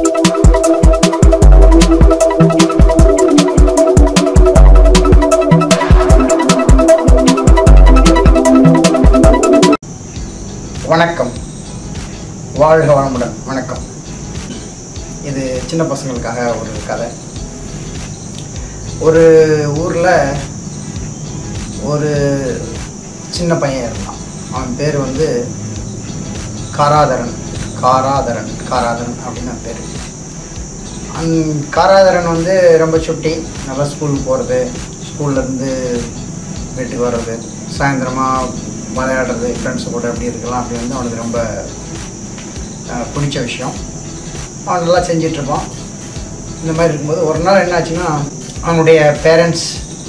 வணக்கம் வாழ்க வளமுடன் வணக்கம் இது சின்ன பசங்களுக்காக ஒரு கதை ஒரு ஊரில் ஒரு சின்ன பையன் இருந்தான் அவன் பேர் வந்து காராதரன் காராதரன் காராதரன் அப்படின்னு அவன் பேர் அந் காராதரன் வந்து ரொம்ப சுட்டி நல்லா ஸ்கூலுக்கு போகிறது ஸ்கூல்லேருந்து வீட்டுக்கு வர்றது சாயந்தரமாக விளையாடுறது ஃப்ரெண்ட்ஸு கூட எப்படி இருக்கலாம் அப்படி வந்து அவனுக்கு ரொம்ப அஹ், பிடிச்ச விஷயம் அவன் நல்லா செஞ்சிட்ருப்பான் இந்த மாதிரி இருக்கும்போது ஒரு நாள் என்னாச்சுன்னா அவனுடைய பேரண்ட்ஸ்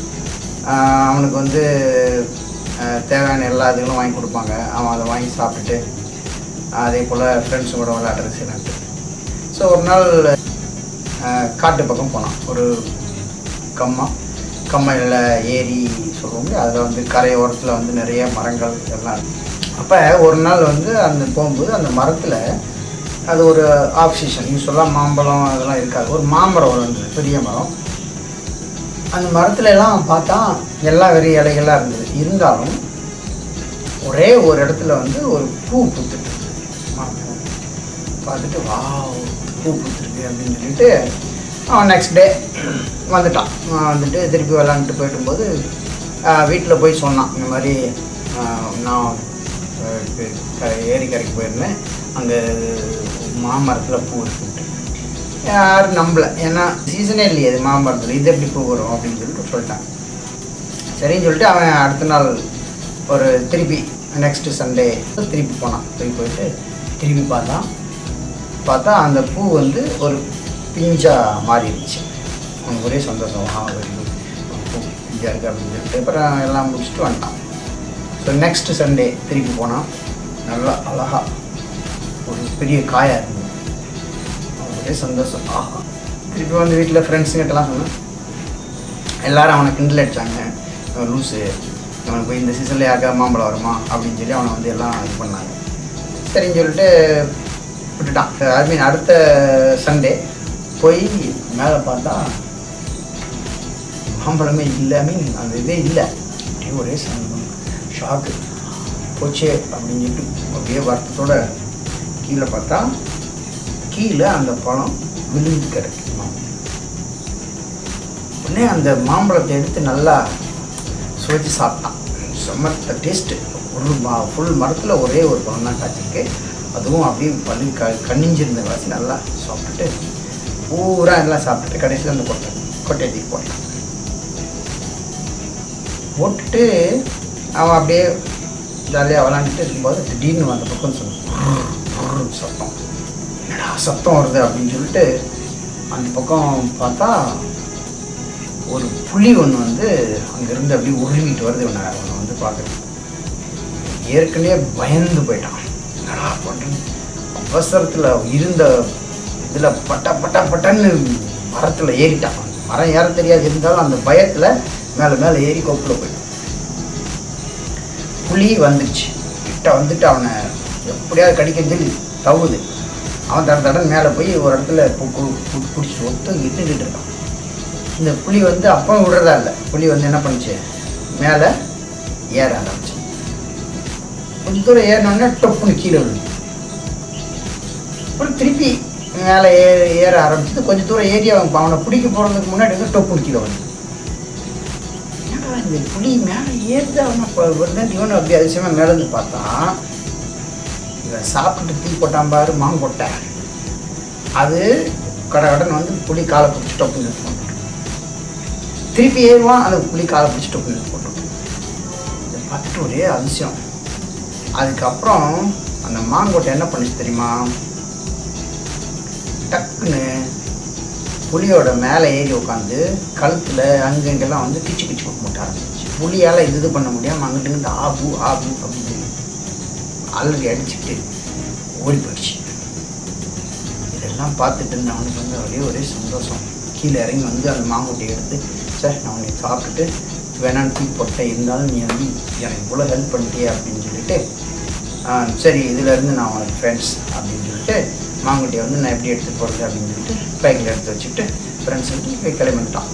அவனுக்கு வந்து அஹ், தேவையான எல்லா இதுகளும் வாங்கி கொடுப்பாங்க அவன் அதை வாங்கி சாப்பிட்டுட்டு அதே போல் ஃப்ரெண்ட்ஸு கூட விளையாடுறது சரின்ட்டு ஸோ ஒரு நாள் அஹ், காட்டு பக்கம் போனான் ஒரு கம்மா கம்மையில் ஏரி சொல்லுவோம் அதில் வந்து கரையோரத்தில் வந்து நிறைய மரங்கள் எல்லாம் அப்போ ஒரு நாள் வந்து அந்த போகும்போது அந்த மரத்தில் அது ஒரு ஆஃப் சீசன் யூஸ்வலாக மாம்பழம் அதெல்லாம் இருக்காது ஒரு மாமரம் இருந்தது பெரிய மரம் அந்த மரத்துல எல்லாம் பார்த்தா எல்லா வெறி இலைகளாக இருந்தது இருந்தாலும் ஒரே ஒரு இடத்துல வந்து ஒரு பூ பூத்துட்டு இருந்தது. மாம்பழம். பார்த்துட்டு வா பூ பூத்துருக்கு அப்படின்னு சொல்லிட்டு அவன் நெக்ஸ்ட் டே வந்துட்டான் அவன் வந்துட்டு திருப்பி விளாண்டுட்டு போயிட்டும்போது வீட்டில் போய் சொன்னான் இந்த மாதிரி ஆஹ், நான் ஆஹ், இது க- ஏரிக்கரைக்கு போயிருந்தேன் அங்கே மாமரத்தில் பூ இருக்குன்ட்டு யாரும் நம்பல ஏன்னா சீசனே இல்லையே அது மாமரத்தில் இது எப்படி பூ வரும் அப்படின்னு சொல்லிட்டு சொல்லிட்டாங்க சரின்னு சொல்லிட்டு அவன் அடுத்த நாள் ஒரு திருப்பி நெக்ஸ்ட் சண்டே திருப்பி போனான் திருப்பி போயிட்டு திருப்பி பார்த்தான் பார்த்தா அந்த பூ வந்து ஒரு பிஞ்சா மாறிடுச்சு அவனுக்கு ஒரே சந்தோஷம் ஆ வெரி குட் பூ பிஞ்சா இருக்கு அப்படின்னு சொல்லிட்டு அப்புறம் எல்லாம் முடிச்சுட்டு வந்துட்டான் ஸோ நெக்ஸ்ட் சண்டே திருப்பி போனான் நல்லா அழகா ஒரு பெரிய காயாக இருந்தது அவனுக்கு ஒரே சந்தோஷம் ஆஹா திருப்பி வந்து வீட்டில் ஃப்ரெண்ட்ஸுங்கிட்டலாம் சொன்னேன் எல்லாரும் அவனை கிண்டல் அடிச்சாங்க இவன் லூஸு அவனுக்கு போய் இந்த சீசனில் யாருக்கா மாம்பழம் வருமா அப்படின்னு சொல்லி அவனை வந்து எல்லாம் இது பண்ணாங்க சரின்னு சொல்லிட்டு விட்டுட்டான் ஐ மீன் அடுத்த சண்டே போய் மேலே பார்த்தா மாம்பழமே இல்லை ஐ மீன் அந்த இதே இல்லை அப்படியே ஒரே ஷாக்கு போச்சே அப்படின்னு சொல்லிட்டு அப்படியே வருத்தத்தோட கீழே பார்த்தா கீழே அந்த பழம் விழுந்து கிடக்கு மாம்பழம் உடனே அந்த மாம்பழத்தை எடுத்து நல்லா சுவைச்சு சாப்பிட்டான் செம்மத்த டேஸ்ட்டு ஒரு மா ஃபுல் மரத்தில் ஒரே ஒரு பழம் தான் காய்ச்சிருக்கு அதுவும் அப்படியே பள்ளி க கண்ணிஞ்சிருந்த வாசி நல்லா சாப்பிட்டுட்டு பூரா எல்லாம் சாப்பிட்டுட்டு கடைசியில் அந்த கொட்டை கொட்டையை தூக்கி போட்டான் போட்டுட்டு அவன் அப்படியே ஜாலியாக விளாண்டுட்டு இருக்கும்போது திடீர்னு அந்த பக்கம் சொன்னான் சத்தம் என்னடா சத்தம் வருது அப்படின்னு சொல்லிட்டு அந்த பக்கம் பார்த்தா ஒரு புலி ஒன்று வந்து அங்கேருந்து அப்படியே உருவிட்டு வருது இவனை அவனை வந்து பார்க்குறது ஏற்கனவே பயந்து போயிட்டான் என்னடா பண்ணுறது அவசரத்தில் இருந்த இதில் பட்ட பட்ட பட்டன்னு மரத்தில் ஏறிட்டான் மரம் ஏற தெரியாது இருந்தாலும் அந்த பயத்தில் மேலே மேலே ஏறி கொப்பில் போயிட்டான் புலி வந்துடுச்சு கிட்ட வந்துட்டு அவனை எப்படியாவது கடிக்கன்னு சொல்லி தவுது அவன் தட தடன்னு மேலே போய் ஒரு இடத்துல பிடிச்சி ஒத்து இட்டுக்கிட்டு இருக்கான் இந்த புலி வந்து அப்போ விடுறதா இல்லை புலி வந்து என்ன பண்ணுச்சு மேலே ஏற ஆரம்பிச்சு கொஞ்ச தூரம் ஏறினோடனே டொப்புன்னு கீழே விழுந்து அப்புறம் திருப்பி மேலே ஏ ஏற ஆரம்பிச்சது கொஞ்சம் தூரம் ஏறி அவன் அவனை பிடிக்க போகிறதுக்கு முன்னாடி வந்து டொப்புன்னு கீழே வந்து என்னடா இந்த புலி மேலே ஏறுது அவனை இப்போ வந்து இவனை அப்படி அதிசயமாக மேலேருந்து பார்த்தான் இவன் சாப்பிட்டு தீ போட்டான் பாரு மாங்கொட்டை அது கடை கடன் வந்து புலி காலை பிடிச்சி டொப்புன்னு எடுத்து போட்டுட்டு திருப்பி ஏறுவான் அந்த புலி காலை பிடிச்சி டொப்புன்னு எடுத்து போட்டுட்டு இதை பார்த்துட்டு ஒரே அதிசயம் அதுக்கப்புறம் அந்த மாங்கொட்டை என்ன பண்ணுச்சு தெரியுமா டக்குன்னு புலியோட மேலே ஏறி உட்காந்து கழுத்தில் அங்கங்கெல்லாம் வந்து கிச்சு கிச்சு போட்டு ஆரம்பிச்சு புலியால் இது இது பண்ண முடியாமல் அங்கிட்டு இங்கிட்டு ஆபு ஆபு அப்படின்னு சொல்லி அலறி அடிச்சுட்டு ஓடி போயிடுச்சு இதெல்லாம் பார்த்துட்டு இருந்த அவனுக்கு வந்து ஒரே ஒரே சந்தோஷம் கீழே இறங்கி வந்து அந்த மாங்குட்டியை எடுத்து சார் நான் உன்னை சாப்பிட்டுட்டு வேணான்னு தூக்கி போட்டேன் இருந்தாலும் நீ வந்து எனக்கு இவ்வளோ ஹெல்ப் பண்ணிட்டியே அப்படின்னு சொல்லிட்டு "ஆ, சரி இதுலேருந்து நான் உனக்கு ஃப்ரெண்ட்ஸ் அப்படின்னு சொல்லிட்டு மாங்குட்டியை வந்து நான் எப்படி எடுத்துகிட்டு போகிறது அப்படின்னு சொல்லிட்டு பைக்கில் எடுத்து வச்சுட்டு ஃப்ரெண்ட்ஸுக்கு போய் கிளம்பிட்டான்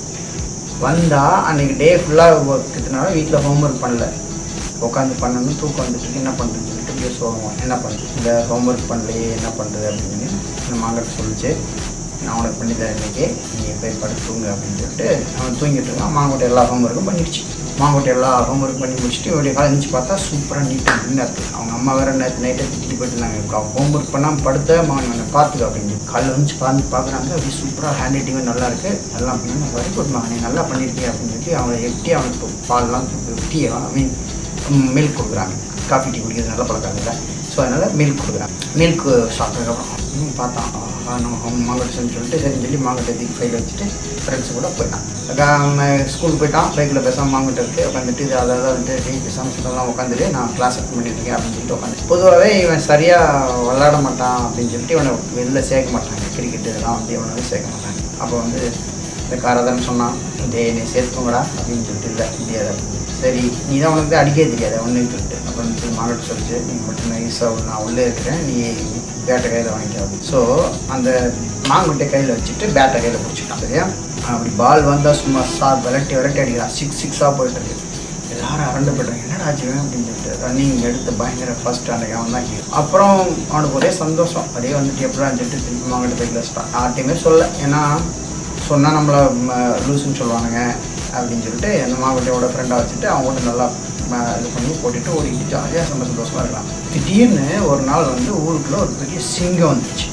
வந்தா அன்னைக்கு டே ஃபுல்லாக இருக்கிறதுனால வீட்டில் ஹோம்ஒர்க் பண்ணல உட்காந்து பண்ணணும் தூக்கம் வந்துட்டு இருக்கு, என்ன பண்ணுறதுன்னு சொல்லிட்டு அப்படியே சொல்லுவோம் என்ன பண்ணுறது இந்த ஹோம்ஒர்க் பண்ணலையே என்ன பண்ணுறது அப்படின்னு அந்த மாங்கட்டு சொல்லிச்சு நான் உனக்கு பண்ணி தரேன் இன்னைக்கு நீ போய் படுத்து தூங்கு அப்படின்னு சொல்லிட்டு அவன் தூங்கிட்டு இருக்கான் மாங்கோட்டை எல்லா ஹோம்ஒர்க்கும் பண்ணிடுச்சு மாங்கோட்டை எல்லா ஹோம்ஒர்க் பண்ணி முடிச்சுட்டு இவருடைய காலை இருந்துச்சு பார்த்தா சூப்பராக நீட்டாக க்ளீனாக இருக்குது அவங்க அம்மா வேறு நேற்று நைட்டை திட்டிட்டு போயிட்டு இருந்தாங்க அவன் ஹோம்ஒர்க் பண்ணாமல் படுத்த மகன் பார்த்துக்க அப்படின்னு காலைல வந்து பார்த்து பார்க்குறாங்க அப்படியே சூப்பராக ஹேண்ட் ரைட்டிங்கும் நல்லா இருக்குது எல்லாம் பண்ணி வெரி குட் மகன் நீ நல்லா பண்ணியிருக்கே அப்படின்னு சொல்லி அவனை எப்படி அவனுக்கு பால்லாம் டீ ஐ மீன் மில்க் கொடுக்குறாங்க காஃபி டீ குடிக்கிறது நல்ல பழக்கம் இல்லை ஸோ அதனால் மில்க் கொடுக்குறாங்க மில்க் சாப்பிட்டதுக்கப்புறம் இவன் பார்த்தான் ஆஹா, நம்ம மாங்கட்டு சொல்லிட்டு சரின்னு சொல்லி மாங்கட்டை தூக்கி ஃபைல் வச்சுட்டு ஃப்ரெண்ட்ஸு கூட போயிட்டான் அக்கா அவன் ஸ்கூலுக்கு போயிட்டான் பைக்கில் பேசாமல் மாங்கட்டு இருக்குது உட்காந்துட்டு இது அதாவது வந்து டீ பேசாமல் சொல்லலாம் உட்காந்துட்டு நான் கிளாஸ் அட்டன் பண்ணிட்டு இருக்கேன் அப்படின்னு சொல்லிட்டு உட்காந்து பொதுவாகவே இவன் சரியாக விளாட மாட்டான் அப்படின்னு சொல்லிட்டு இவனை வெளில சேர்க்க மாட்டாங்க கிரிக்கெட் இதெல்லாம் வந்து இவனை வந்து சேர்க்க மாட்டாங்க அப்போ வந்து இந்த காரதன் சொன்னான் டேய் நீ சேர்த்துக்கோங்கடா அப்படின்னு சொல்லிட்டு இல்லை முடியாது சரி நீ தான் உனக்கு தான் அடிக்கவே தெரியாது ஒன்றுன்னு சொல்லிட்டு அப்புறம் சொல்லி மாங்கட்டு சொல்லிச்சு நீ மட்டும் நைஸாக நான் உள்ளே இருக்கிறேன் நீ பேட்டை கையில் வாங்கிக்காது ஸோ அந்த மாங்குட்டை கையில் வச்சுட்டு பேட்டை கையில் பிடிச்சிட்டான் சரியா அப்படி பால் வந்தால் சும்மா சார் விரட்டி விரட்டி அடிக்கிறான் சிக்ஸ் சிக்ஸாக போயிட்டு இருக்கு எல்லாரும் அரண்டு போய்ட்டாங்க என்னடா ஆச்சுவேன் அப்படின்னு சொல்லிட்டு ரன்னிங் எடுத்து பயங்கர ஃபர்ஸ்ட் அன்றைக்கி அவன் தான் hero. அப்புறம் அவனுக்கு ஒரே சந்தோஷம் அப்படியே வந்துட்டு எப்படின்னு சொல்லிட்டு திருப்பி மாங்கிட்ட பைக்கில் வச்சுட்டான் யார்ட்டையுமே சொல்ல ஏன்னா சொன்னால் நம்மளை லூசுன்னு சொல்லுவானுங்க அப்படின்னு சொல்லிட்டு அந்த மாவட்டோட ஃப்ரெண்டாக வச்சுட்டு அவங்க கூட நல்லா ம, இது பண்ணி போட்டுட்டு ஓடிட்டு ஜாலியாக சந்தோஷ சந்தோஷமாக இருக்கலாம் திடீர்னு ஒரு நாள் வந்து ஊருக்குள்ள ஒரு பெரிய சிங்கம் வந்துச்சு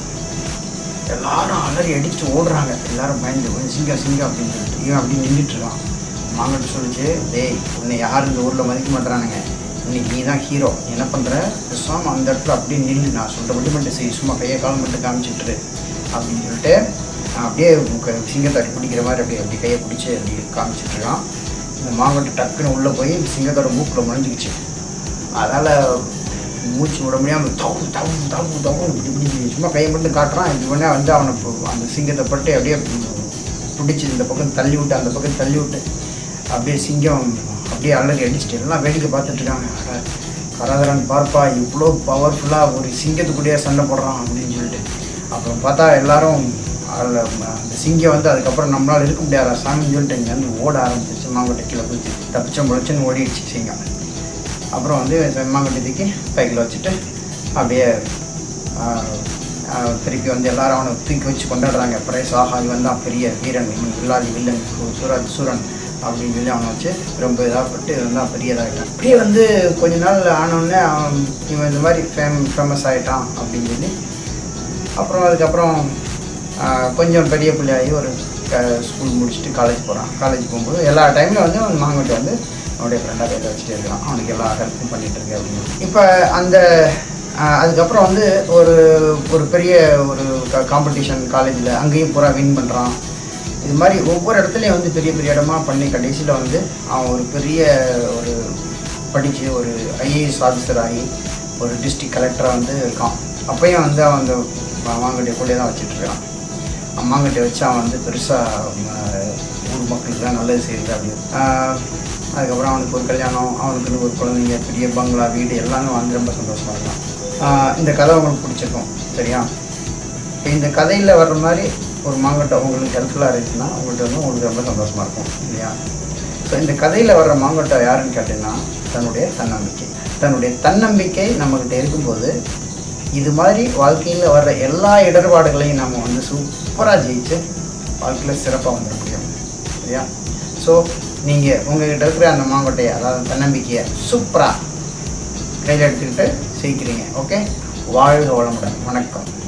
எல்லாரும் அலறி அடிச்சு ஓடுறாங்க எல்லாரும் பயந்து "ஓய், சிங்கம் சிங்கம் அப்படின்னு சொல்லிட்டு இவன் அப்படி நின்றுட்டு இருக்கான் மாங்கட்டு சொல்லிச்சு டேய் உன்னை யாரும் இந்த ஊரில் மதிக்க மாட்டானுங்க இன்னைக்கு நீ தான் ஹீரோ நீ என்ன பண்ணுற பேசாம அந்த இடத்துல அப்படியே நில்லு நான் சொல்கிறபடி மட்டும் சரி சும்மா கையை காலம் மட்டும் காமிச்சிட்டு அப்படின்னு சொல்லிட்டு நான் அப்படியே க- சிங்கத்தை அப்படி பிடிக்கிற மாதிரி அப்படியே அப்படி கையை பிடிச்சி அப்படி காமிச்சிட்டு இருக்கான் இந்த மாங்கட்டு டக்குன்னு உள்ளே போய் சிங்கத்தோட மூக்கில் முளைஞ்சிக்கிச்சு அதனால் மூச்சு விட முடியாமல் தவு தவு தவு தவு இப்படி இப்படி சும்மா கையை மட்டும் காட்டுறான் இவனே வந்து அவனை பு- அந்த சிங்கத்தை பட்டு அப்படியே பிடிச்சி இந்த பக்கம் தள்ளி விட்டு அந்த பக்கம் தள்ளி விட்டு அப்படியே சிங்கம் அப்படியே அலறி அடிச்சுட்டு எல்லாம் வேடிக்கை பார்த்துட்டு இருக்காங்க அட, கராதரன் பார்ப்பா இவ்வளோ பவர்ஃபுல்லாக ஒரு சிங்கத்துக்குள்ளேயே சண்டை போடுறான் அப்படின்னு சொல்லிட்டு அப்புறம் பார்த்தா எல்லாரும் அதில் அந்த சிங்கம் வந்து அதுக்கப்புறம் நம்மளால் இருக்க முடியாதா சாமின்னு சொல்லிட்டு இங்கேருந்து ஓட ஆரம்பிச்சிருச்சு மாங்கொட்டை கீழே போச்சு தப்பிச்ச முளைச்சுன்னு ஓடிடுச்சு சிங்கம் அப்புறம் வந்து செம்மாங்கட்டி தூக்கி பைக்கில் வச்சுட்டு அப்படியே ஆஹ், ஆஹ், திருப்பி வந்து எல்லாரும் அவனை தூக்கி வச்சு கொண்டாடுறாங்க பிரைஸ் ஆஹா இவன் தான் பெரிய வீரன் இவன் வில்லாதி வில்லன் சு- சூராஜ் சூரன் அப்படின்னு சொல்லி அவனை வச்சு ரொம்ப இதாகப்பட்டு இவன் தான் பெரிய இதாகிட்டான் அப்படியே வந்து கொஞ்ச நாள் ஆனோடனே அவன் இவன் இந்த மாதிரி ஃபேம் ஃபேமஸ் ஆகிட்டான் அப்படின்னு சொல்லி அப்புறம் அதுக்கப்புறம் ஆஹ், கொஞ்சம் பெரிய பிள்ளையாகி ஒரு ஸ்கூல் முடிச்சுட்டு காலேஜ் போகிறான் காலேஜ் போகும்போது எல்லா டைம்லையும் வந்து அவன் மாங்கோட்டை வந்து அவனுடைய ஃப்ரெண்டாக கையில் வச்சுட்டே இருக்கான் அவனுக்கு எல்லா ஹெல்ப்பும் பண்ணிட்டு இருக்கேன் அப்படின்னு இப்போ அந்த ஆஹ், அதுக்கப்புறம் வந்து ஒரு ஒரு பெரிய ஒரு காம்படிஷன் காலேஜில் அங்கேயும் பூரா வின் பண்ணுறான் இது மாதிரி ஒவ்வொரு இடத்துலையும் வந்து பெரிய பெரிய இடமா பண்ணி கடைசியில் வந்து அவன் ஒரு பெரிய ஒரு படித்து ஒரு ஐஏஎஸ் ஆஃபீஸர் ஆகி ஒரு டிஸ்ட்ரிக்ட் கலெக்டராக வந்து இருக்கான் அப்பயும் வந்து அவன் அந்த மாங்கட்டிய கூட தான் வச்சுட்டு இருக்கான் அம்மாங்கிட்ட வச்சு அவன் வந்து பெருசாக ஊர் மக்களுக்கு தான் நல்லது செய்யுது அப்படின்னு ஆஹ் அதுக்கப்புறம் அவனுக்கு ஒரு கல்யாணம் அவனுக்கு ஒரு குழந்தைங்க பெரிய பங்களா வீடு எல்லாமே வந்து ரொம்ப சந்தோஷமாக இருக்கான் ஆஹ் இந்த கதை உங்களுக்கு பிடிச்சிருக்கும் சரியா இப்போ இந்த கதையில் வர்ற மாதிரி ஒரு மாங்கட்டை உங்களுக்கு ஹெல்ப்ஃபுல்லாக இருந்துச்சுன்னா உங்கள்கிட்ட வந்து உங்களுக்கு ரொம்ப சந்தோஷமாக இருக்கும் இல்லையா ஸோ இந்த கதையில் வர்ற மாங்கட்டை யாருன்னு கேட்டீங்கன்னா தன்னுடைய தன்னம்பிக்கை தன்னுடைய தன்னம்பிக்கை நம்மக்கிட்ட இருக்கும்போது இது மாதிரி வாழ்க்கையில் வர்ற எல்லா இடர்பாடுகளையும் நம்ம வந்து சூப்பராக ஜெயிச்சு வாழ்க்கையில் சிறப்பாக வந்துட முடியும் சரியா ஸோ நீங்கள் உங்ககிட்ட இருக்கிற அந்த மாங்கொட்டையை அதாவது தன்னம்பிக்கையை சூப்பராக கையில் எடுத்துக்கிட்டு செய்கிறீங்க ஓகே வாழ்க வளமுடன் வணக்கம்